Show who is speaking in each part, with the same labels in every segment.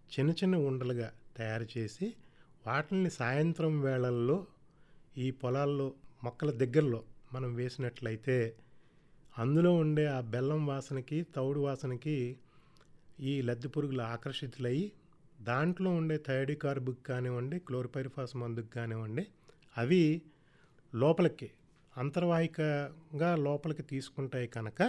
Speaker 1: చిన్న చిన్న ఉండలుగా తయారు చేసి వాటిని సాయంత్రం వేళల్లో ఈ పొలాల్లో మొక్కల దగ్గరలో మనం వేసినట్లయితే అందులో ఉండే ఆ బెల్లం వాసనకి తౌడు వాసనకి ఈ లద్దె పురుగులు ఆకర్షితులై దాంట్లో ఉండే థైడి కార్బుక్ కానివ్వండి క్లోరిపైరిఫాస్ మందుకు కానివ్వండి అవి లోపలికి అంతర్వాహికగా లోపలికి తీసుకుంటాయి కనుక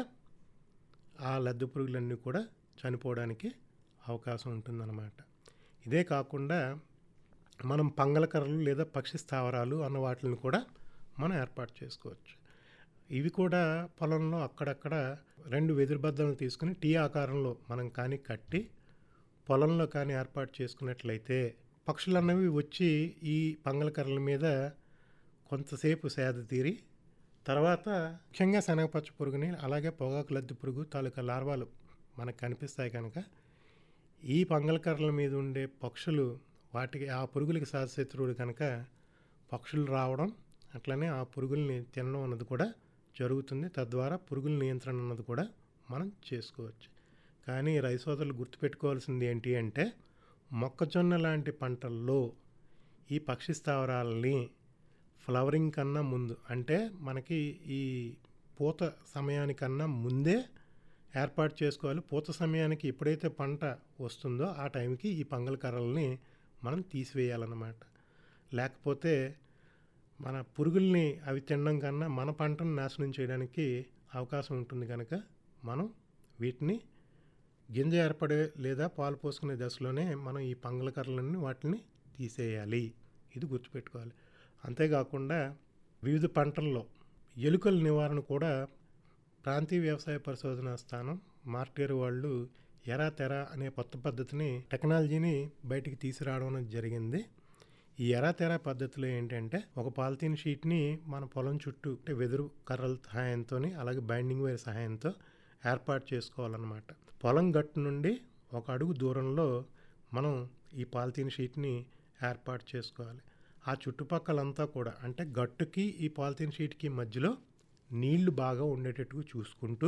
Speaker 1: ఆ లద్దె పురుగులన్నీ కూడా చనిపోవడానికి అవకాశం ఉంటుందన్నమాట ఇదే కాకుండా మనం పంగలకర్రలు లేదా పక్షి స్థావరాలు అన్న వాటిని కూడా మనం ఏర్పాటు చేసుకోవచ్చు ఇవి కూడా పొలంలో అక్కడక్కడ రెండు వెదురు బద్దలను తీసుకుని టీ ఆకారంలో మనం కానీ కట్టి పొలంలో కానీ ఏర్పాటు చేసుకున్నట్లయితే పక్షులు అన్నవి వచ్చి ఈ పంగలకర్రల మీద కొంతసేపు సేద తీరి తర్వాత ముఖ్యంగా శనగపచ్చ పురుగుని అలాగే పొగాకు లద్దె పురుగు తాలూకా లార్వాలు మనకు కనిపిస్తాయి కనుక ఈ పంగలకర్రల మీద ఉండే పక్షులు వాటికి ఆ పురుగులకి శాశత్రువుడు కనుక పక్షులు రావడం అట్లనే ఆ పురుగుల్ని తినడం అన్నది కూడా జరుగుతుంది తద్వారా పురుగుల నియంత్రణ అన్నది కూడా మనం చేసుకోవచ్చు కానీ రైతు సోదరులు గుర్తుపెట్టుకోవాల్సింది ఏంటి అంటే మొక్కజొన్న లాంటి పంటల్లో ఈ పక్షి స్థావరాలని ఫ్లవరింగ్ కన్నా ముందు అంటే మనకి ఈ పూత సమయానికన్నా ముందే ఏర్పాటు చేసుకోవాలి పూత సమయానికి ఎప్పుడైతే పంట వస్తుందో ఆ టైంకి ఈ పంగల కర్రల్ని మనం తీసివేయాలన్నమాట లేకపోతే మన పురుగుల్ని అవి తినడం కన్నా మన పంటను నాశనం చేయడానికి అవకాశం ఉంటుంది కనుక మనం వీటిని గింజ ఏర్పడే లేదా పాలు పోసుకునే దశలోనే మనం ఈ పంగల కర్రలన్నీ వాటిని తీసేయాలి ఇది గుర్తుపెట్టుకోవాలి అంతేకాకుండా వివిధ పంటల్లో ఎలుకల నివారణ కూడా ప్రాంతీయ వ్యవసాయ పరిశోధన స్థానం మార్టేరు వాళ్ళు ఎరా తెర అనే కొత్త పద్ధతిని టెక్నాలజీని బయటికి తీసుకురావడం అనేది జరిగింది ఈ ఎరా తెర పద్ధతిలో ఏంటంటే ఒక పాలిథీన్ షీట్ని మన పొలం చుట్టూ అంటే వెదురు కర్రల సహాయంతో అలాగే బైండింగ్ వైర్ సహాయంతో ఏర్పాటు చేసుకోవాలన్నమాట పొలం గట్టు నుండి ఒక అడుగు దూరంలో మనం ఈ పాలిథీన్ షీట్ని ఏర్పాటు చేసుకోవాలి ఆ చుట్టుపక్కలంతా కూడా అంటే గట్టుకి ఈ పాలిథీన్ షీట్కి మధ్యలో నీళ్లు బాగా ఉండేటట్టుగా చూసుకుంటూ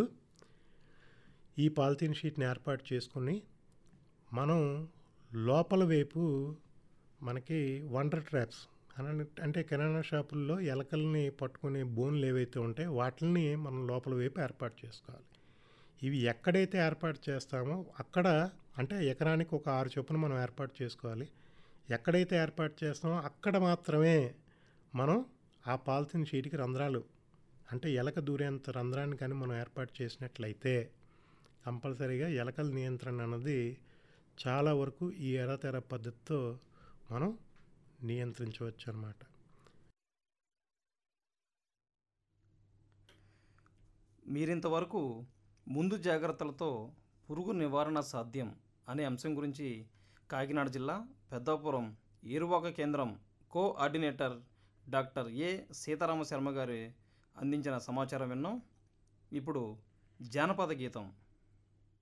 Speaker 1: ఈ పాలిథీన్ షీట్ని ఏర్పాటు చేసుకుని మనం లోపల వైపు మనకి వండర్ ట్రాప్స్ అని అంటే కిరాణా షాపుల్లో ఎలకల్ని పట్టుకునే బోన్లు ఏవైతే ఉంటాయో వాటిని మనం లోపల వైపు ఏర్పాటు చేసుకోవాలి ఇవి ఎక్కడైతే ఏర్పాటు చేస్తామో అక్కడ అంటే ఎకరానికి ఒక ఆరు చొప్పున మనం ఏర్పాటు చేసుకోవాలి ఎక్కడైతే ఏర్పాటు చేస్తామో అక్కడ మాత్రమే మనం ఆ పాలిథిన్ షీట్కి రంధ్రాలు అంటే ఎలక దూరేంత రంధ్రాన్ని కానీ మనం ఏర్పాటు చేసినట్లయితే కంపల్సరీగా ఎలకల నియంత్రణ అన్నది చాలా వరకు ఈ ఎరతెర పద్ధతితో మనం నియంత్రించవచ్చు అన్నమాట
Speaker 2: మీరింతవరకు ముందు జాగ్రత్తలతో పురుగు నివారణ సాధ్యం అనే అంశం గురించి కాకినాడ జిల్లా పెద్దాపురం ఏరువాక కేంద్రం coordinator doctor A Seetharama Sharma గారి అందించిన సమాచారం విన్నాం ఇప్పుడు జానపద గీతం